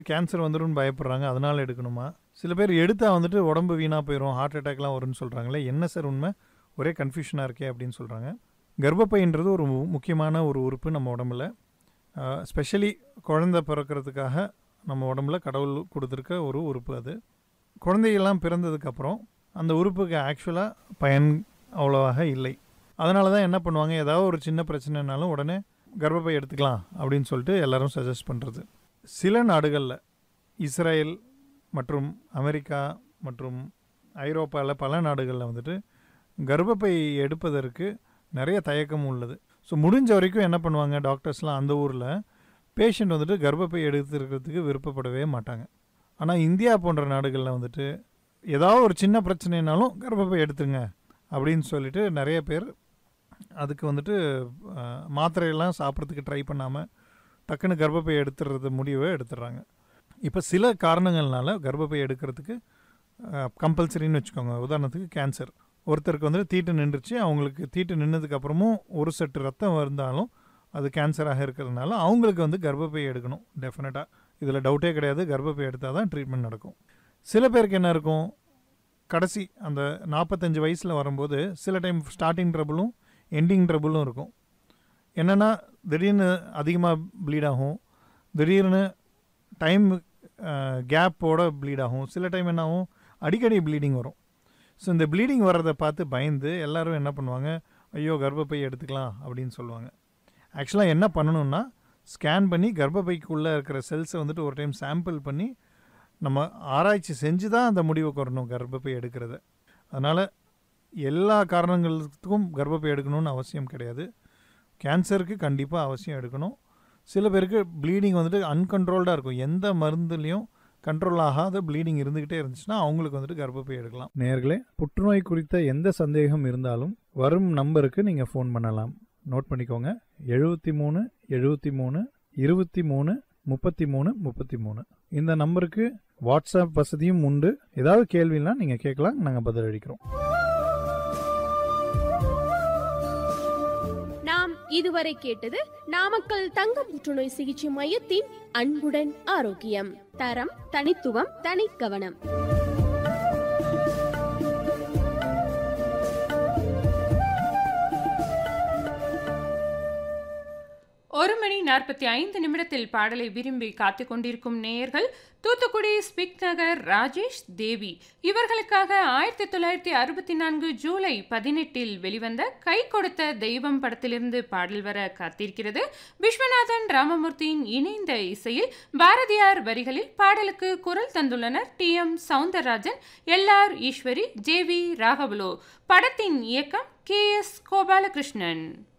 cancer வந்துரும்னு பயப்படுறாங்க அதனால எடுக்கணுமா சில பேர் எடுத்தா வந்துட்டு உடம்பு வீணாக போயிடும் ஹார்ட் அட்டாக்லாம் வரும்னு சொல்கிறாங்களே என்ன சார் உண்மை ஒரே கன்ஃபியூஷனாக இருக்கே அப்படின்னு சொல்கிறாங்க கர்ப்பப்பைன்றது ஒரு மு- முக்கியமான ஒரு உறுப்பு நம்ம உடம்புல ஸ்பெஷலி குழந்தை பிறக்கிறதுக்காக நம்ம உடம்புல கடவுள் கொடுத்துருக்க ஒரு உறுப்பு அது குழந்தைகள்லாம் பிறந்ததுக்கப்புறம் அந்த உறுப்புக்கு ஆக்சுவலாக பயன் அவ்வளோவாக இல்லை அதனால தான் என்ன பண்ணுவாங்க ஏதாவது ஒரு சின்ன பிரச்சனைனாலும் உடனே கர்ப்பப்பை எடுத்துக்கலாம் அப்படின்னு சொல்லிட்டு எல்லாரும் சஜஸ்ட் பண்ணுறது சில நாடுகளில் இஸ்ரேல் மற்றும் அமெரிக்கா மற்றும் ஐரோப்பாவில் பல நாடுகளில் வந்துட்டு கர்ப்பப்பை எடுப்பதற்கு நிறைய தயக்கம் உள்ளது ஸோ முடிஞ்ச வரைக்கும் என்ன பண்ணுவாங்க டாக்டர்ஸ்லாம் அந்த ஊரில் பேஷண்ட் வந்துட்டு கர்ப்பப்பை எடுத்துருக்கிறதுக்கு விருப்பப்படவே மாட்டாங்க ஆனால் இந்தியா போன்ற நாடுகளில் வந்துட்டு ஏதாவது ஒரு சின்ன பிரச்சனைனாலும் கர்ப்பப்பை எடுத்துங்க அப்படின்னு சொல்லிட்டு நிறைய பேர் அதுக்கு வந்துட்டு அஹ், மாத்திரையெல்லாம் சாப்பிட்றதுக்கு ட்ரை பண்ணாமல் டக்குன்னு கர்ப்பப்பை எடுத்துறது முடிவை எடுத்துடுறாங்க இப்போ சில காரணங்கள்னால கர்ப்பப்பை எடுக்கிறதுக்கு கம்பல்சரின்னு வச்சுக்கோங்க உதாரணத்துக்கு கேன்சர் ஒருத்தருக்கு வந்து தீட்டு நின்றுச்சு அவங்களுக்கு தீட்டு நின்னதுக்கு அப்புறமும் ஒரு செட்டு ரத்தம் இருந்தாலும் அது கேன்சராக இருக்கிறதுனால அவங்களுக்கு வந்து கர்ப்பப்பை எடுக்கணும் டெஃபினட்டாக இதில் டவுட்டே கிடையாது கர்ப்பப்பை எடுத்தால் தான் ட்ரீட்மெண்ட் நடக்கும் சில பேருக்கு என்ன இருக்கும் கடைசி அந்த நாற்பத்தஞ்சு வயசில் வரும்போது சில டைம் ஸ்டார்டிங் ட்ரபுளும் எண்டிங் ட்ரபுளும் இருக்கும் என்னென்னா திடீர்னு அதிகமாக ப்ளீட் ஆகும் திடீர்னு டைம் கேப்போட ப்ளீட் ஆகும் சில டைம் என்ன ஆகும் அடிக்கடி ப்ளீடிங் வரும் ஸோ இந்த ப்ளீடிங் வர்றதை பார்த்து பயந்து எல்லாரும் என்ன பண்ணுவாங்க ஐயோ கர்ப்பப்பை எடுத்துக்கலாம் அப்படின்னு சொல்லுவாங்க ஆக்சுவலாக என்ன பண்ணணும்னா ஸ்கேன் பண்ணி கர்ப்பப்பைக்குள்ளே இருக்கிற செல்ஸை வந்துட்டு ஒரு டைம் சாம்பிள் பண்ணி நம்ம ஆராய்ச்சி செஞ்சு தான் அந்த முடிவை வரணும் கர்ப்பப்பை எடுக்கிறத அதனால் எல்லா காரணங்களுக்கும் கர்ப்பப்பை எடுக்கணும்னு அவசியம் கிடையாது கேன்சருக்கு கண்டிப்பாக அவசியம் எடுக்கணும் சில பேருக்கு ப்ளீடிங் வந்துட்டு அன்கண்ட்ரோல்டாக இருக்கும் எந்த மருந்துலேயும் கண்ட்ரோல் ஆகாத ப்ளீடிங் இருந்துக்கிட்டே இருந்துச்சுன்னா அவங்களுக்கு வந்துட்டு கர்ப்பப்பை எடுக்கலாம் நேர்களே புற்றுநோய் குறித்த எந்த சந்தேகம் இருந்தாலும் வரும் நம்பருக்கு நீங்கள் ஃபோன் பண்ணலாம் நோட் பண்ணிக்கோங்க எழுபத்தி மூணு எழுபத்தி மூணு இருபத்தி மூணு முப்பத்தி மூணு முப்பத்தி மூணு இந்த நம்பருக்கு வாட்ஸ்அப் வசதியும் உண்டு ஏதாவது கேள்வினா நீங்கள் கேட்கலாம் நாங்கள் பதிலளிக்கிறோம் நாம் இதுவரை கேட்டது நாமக்கல் தங்க புற்றுநோய் சிகிச்சை மையத்தின் அன்புடன் ஆரோக்கியம் தரம் தனித்துவம் தனி கவனம் ஒரு மணி நாற்பத்தி ஐந்து நிமிடத்தில் பாடலை விரும்பி காத்துக் கொண்டிருக்கும் நேயர்கள் தூத்துக்குடி ஸ்பிக் நகர் ராஜேஷ் தேவி இவர்களுக்காக ஆயிரத்தி தொள்ளாயிரத்தி அறுபத்தி நான்கு ஜூலை பதினெட்டில் வெளிவந்த கை கொடுத்த தெய்வம் படத்திலிருந்து பாடல் வர காத்திருக்கிறது விஸ்வநாதன் ராமமூர்த்தியின் இணைந்த இசையில் பாரதியார் வரிகளில் பாடலுக்கு குரல் தந்துள்ளனர் T M Soundararajan L R Eswari J V ராகவலு படத்தின் இயக்கம் கே எஸ் கோபாலகிருஷ்ணன்